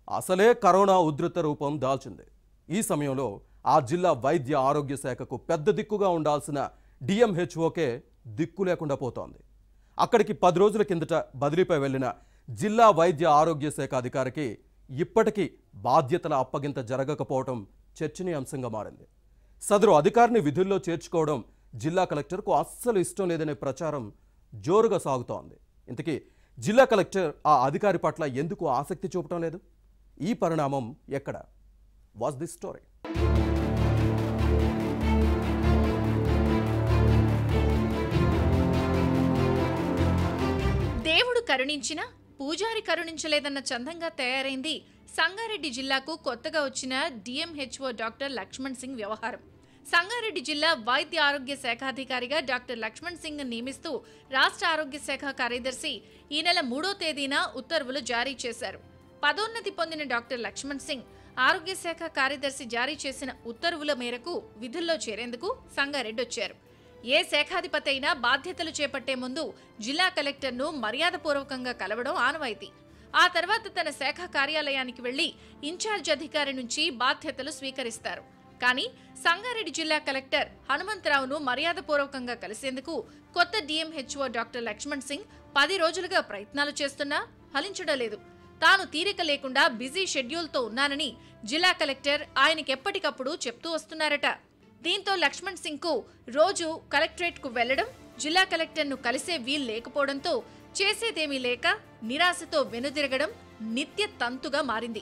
అసలే కరోనా ఉధృత రూపం దాల్చింది ఈ సమయంలో ఆ జిల్లా వైద్య ఆరోగ్య శాఖకు పెద్ద దిక్కుగా ఉండాల్సిన డిఎంహెచ్ఓకే దిక్కు లేకుండా పోతోంది అక్కడికి పది రోజుల కిందట బదిలీపై వెళ్లిన జిల్లా వైద్య ఆరోగ్య శాఖ అధికారికి ఇప్పటికీ బాధ్యతల అప్పగింత జరగకపోవడం చర్చనీయాంశంగా మారింది సదరు అధికారిని విధుల్లో చేర్చుకోవడం జిల్లా కలెక్టర్కు అస్సలు ఇష్టం లేదనే ప్రచారం జోరుగా సాగుతోంది ఇంతకీ జిల్లా కలెక్టర్ ఆ అధికారి పట్ల ఎందుకు ఆసక్తి చూపటం లేదు ఈ పరిణామం ఎక్కడ వాజ్ ది స్టోరీ దేవుడు కరుణించినా పూజారి కరుణించలేదన్న చందంగా తయారైంది సంగారెడ్డి జిల్లాకు కొత్తగా వచ్చిన డిఎంహెచ్ఓ డాక్టర్ లక్ష్మణ్ సింగ్ వ్యవహారం సంగారెడ్డి జిల్లా వైద్య ఆరోగ్య శాఖాధికారిగా డాక్టర్ లక్ష్మణ్ సింగ్ నియమిస్తూ రాష్ట్ర ఆరోగ్య శాఖ కార్యదర్శి ఈ నెల మూడో తేదీన ఉత్తర్వులు జారీ చేశారు పదోన్నతి పొందిన డాక్టర్ లక్ష్మణ్ సింగ్ ఆరోగ్య శాఖ కార్యదర్శి జారీ చేసిన ఉత్తర్వుల మేరకు విధుల్లో చేరేందుకు సంగారెడ్డి వచ్చారు ఏ శాఖాధిపతి అయినా బాధ్యతలు చేపట్టే ముందు జిల్లా కలెక్టర్ను మర్యాదపూర్వకంగా కలవడం ఆనవాయితీ ఆ తర్వాత తన శాఖ కార్యాలయానికి వెళ్లి ఇన్ఛార్జ్ అధికారి నుంచి బాధ్యతలు స్వీకరిస్తారు కానీ సంగారెడ్డి జిల్లా కలెక్టర్ హనుమంతరావును మర్యాదపూర్వకంగా కలిసేందుకు కొత్త డిఎంహెచ్ఓ డాక్టర్ లక్ష్మణ్ సింగ్ పది రోజులుగా ప్రయత్నాలు చేస్తున్నా ఫలించడం లేదు తాను తీరిక లేకుండా బిజీ షెడ్యూల్తో ఉన్నానని జిల్లా కలెక్టర్ ఆయనకెప్పటికప్పుడు చెప్తూ వస్తున్నారట దీంతో లక్ష్మణ్ సింగ్ కు రోజు కలెక్టరేట్ కు వెళ్లడం జిల్లా కలెక్టర్ ను కలిసే వీలు లేకపోవడంతో చేసేదేమీ లేక నిరాశతో వెనుదిరగడం నిత్య తంతుగా మారింది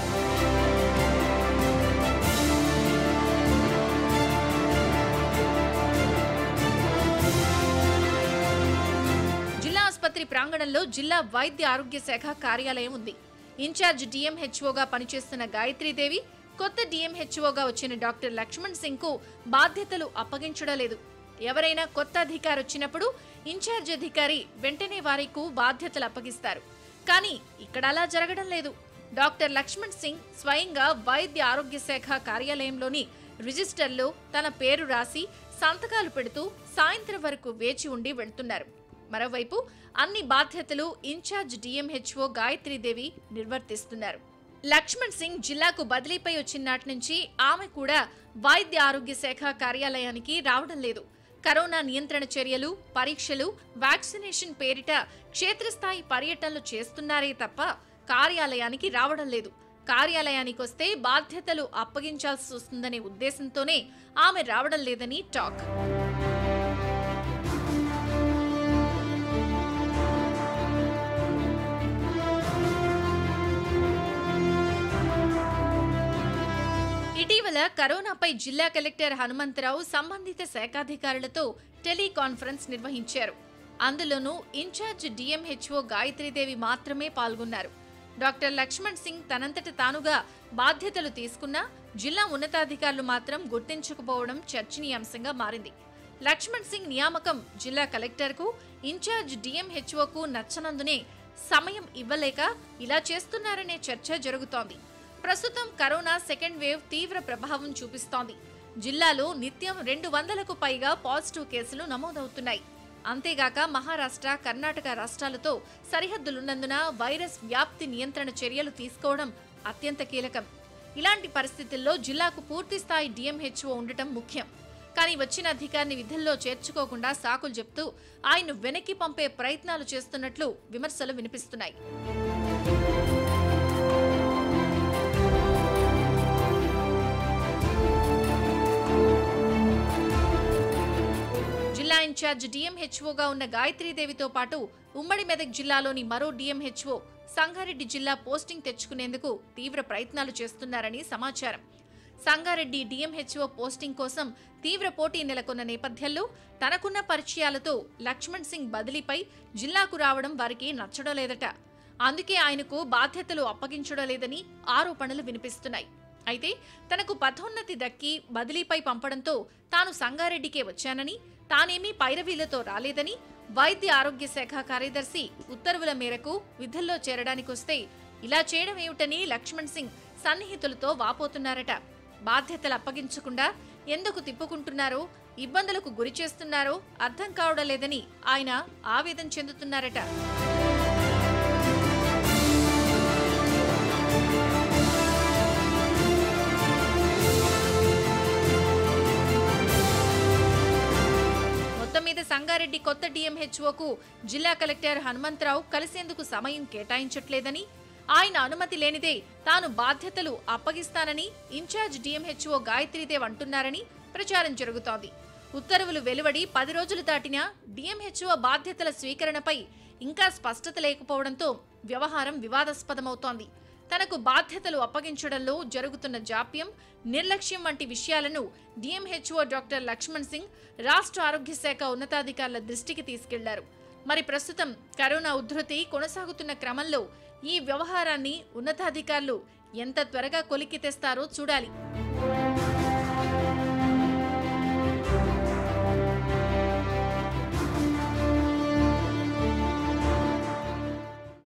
జిల్లా ఆసుపత్రి ప్రాంగణంలో జిల్లా వైద్య ఆరోగ్య శాఖ కార్యాలయం ఉంది ఇన్ఛార్జ్ డిఎంహెచ్ఓగా పనిచేస్తున్న గాయత్రీదేవి కొత్త డిఎంహెచ్ఓగా వచ్చిన డాక్టర్ లక్ష్మణ్ సింగ్ కు బాధ్యతలు అప్పగించడం లేదు ఎవరైనా కొత్త అధికారి వచ్చినప్పుడు ఇన్ఛార్జ్ అధికారి వెంటనే వారికి బాధ్యతలు అప్పగిస్తారు కానీ ఇక్కడ అలా జరగడం లేదు డాక్టర్ లక్ష్మణ్ సింగ్ స్వయంగా వైద్య ఆరోగ్య శాఖ కార్యాలయంలోని రిజిస్టర్లో తన పేరు రాసి సంతకాలు పెడుతూ సాయంత్రం వరకు వేచి ఉండి వెళ్తున్నారు మరోవైపు అన్ని బాధ్యతలు ఇన్ఛార్జ్ డిఎంహెచ్ఓ గాయత్రీదేవి నిర్వర్తిస్తున్నారు లక్ష్మణ్ సింగ్ జిల్లాకు బదిలీపై వచ్చిన నాటి నుంచి ఆమె కూడా వైద్య ఆరోగ్య శాఖ కార్యాలయానికి రావడం లేదు కరోనా నియంత్రణ చర్యలు పరీక్షలు వ్యాక్సినేషన్ పేరిట క్షేత్రస్థాయి పర్యటనలు చేస్తున్నారే తప్ప కార్యాలయానికి రావడం లేదు కార్యాలయానికి వస్తే బాధ్యతలు అప్పగించాల్సి వస్తుందనే ఉద్దేశంతోనే ఆమె రావడం లేదని టాక్ ఇటీవల కరోనాపై జిల్లా కలెక్టర్ హనుమంతరావు సంబంధిత శాఖాధికారులతో టెలికాన్ఫరెన్స్ నిర్వహించారు అందులోనూ ఇన్ఛార్జ్ డిఎంహెచ్ఓ గాయత్రీదేవి మాత్రమే పాల్గొన్నారు డాక్టర్ లక్ష్మణ్ సింగ్ తనంతట తానుగా బాధ్యతలు తీసుకున్నా జిల్లా ఉన్నతాధికారులు మాత్రం గుర్తించకపోవడం చర్చనీయాంశంగా మారింది లక్ష్మణ్ సింగ్ నియామకం జిల్లా కలెక్టర్కు ఇన్ఛార్జ్ డిఎంహెచ్ఓకు నచ్చనందునే సమయం ఇవ్వలేక ఇలా చేస్తున్నారనే చర్చ జరుగుతోంది ప్రస్తుతం కరోనా సెకండ్ వేవ్ తీవ్ర ప్రభావం చూపిస్తోంది జిల్లాలో నిత్యం రెండు వందలకు పైగా పాజిటివ్ కేసులు నమోదవుతున్నాయి అంతేగాక మహారాష్ట్ర కర్ణాటక రాష్ట్రాలతో సరిహద్దులున్నందున వైరస్ వ్యాప్తి నియంత్రణ చర్యలు తీసుకోవడం అత్యంత కీలకం ఇలాంటి పరిస్థితుల్లో జిల్లాకు పూర్తి స్థాయి డిఎంహెచ్ఓ ఉండటం ముఖ్యం కానీ వచ్చిన అధికారిని విధుల్లో చేర్చుకోకుండా సాకులు చెప్తూ ఆయన్ను వెనక్కి పంపే ప్రయత్నాలు చేస్తున్నట్లు విమర్శలు వినిపిస్తున్నాయి జిల్లా ఇన్ఛార్జ్ డిఎంహెచ్ఓగా ఉన్న గాయత్రీదేవితో పాటు ఉమ్మడి మెదక్ జిల్లాలోని మరో డిఎంహెచ్ఓ సంగారెడ్డి జిల్లా పోస్టింగ్ తెచ్చుకునేందుకు తీవ్ర ప్రయత్నాలు చేస్తున్నారని సమాచారం సంగారెడ్డి డిఎంహెచ్ఓ పోస్టింగ్ కోసం తీవ్ర పోటీ నెలకొన్న నేపథ్యంలో తనకున్న పరిచయాలతో లక్ష్మణ్ సింగ్ బదిలీపై జిల్లాకు రావడం వారికి నచ్చడం లేదట అందుకే ఆయనకు బాధ్యతలు అప్పగించడం లేదని ఆరోపణలు వినిపిస్తున్నాయి అయితే తనకు పదోన్నతి దక్కి బదిలీపై పంపడంతో తాను సంగారెడ్డికే వచ్చానని తానేమీ పైరవీలతో రాలేదని వైద్య ఆరోగ్య శాఖ కార్యదర్శి ఉత్తర్వుల మేరకు విధుల్లో చేరడానికొస్తే ఇలా చేయడం ఏమిటని లక్ష్మణ్ సింగ్ సన్నిహితులతో వాపోతున్నారట బాధ్యతలు అప్పగించకుండా ఎందుకు తిప్పుకుంటున్నారో ఇబ్బందులకు గురి చేస్తున్నారో అర్థం కావడం లేదని ఆయన ఆవేదన చెందుతున్నారట సంగారెడ్డి కొత్త డిఎంహెచ్ఓకు జిల్లా కలెక్టర్ హనుమంతరావు కలిసేందుకు సమయం కేటాయించట్లేదని ఆయన అనుమతి లేనిదే తాను బాధ్యతలు అప్పగిస్తానని ఇన్ఛార్జ్ డిఎంహెచ్ఓ గాయత్రీదేవ్ అంటున్నారని ప్రచారం జరుగుతోంది ఉత్తర్వులు వెలువడి పది రోజులు దాటినా డిఎంహెచ్ఓ బాధ్యతల స్వీకరణపై ఇంకా స్పష్టత లేకపోవడంతో వ్యవహారం వివాదాస్పదమవుతోంది తనకు బాధ్యతలు అప్పగించడంలో జరుగుతున్న జాప్యం నిర్లక్ష్యం వంటి విషయాలను డిఎంహెచ్ఓ డాక్టర్ లక్ష్మణ్ సింగ్ రాష్ట్ర ఆరోగ్య శాఖ ఉన్నతాధికారుల దృష్టికి తీసుకెళ్లారు మరి ప్రస్తుతం కరోనా ఉధృతి కొనసాగుతున్న క్రమంలో ఈ వ్యవహారాన్ని ఉన్నతాధికారులు ఎంత త్వరగా కొలిక్కి తెస్తారో చూడాలి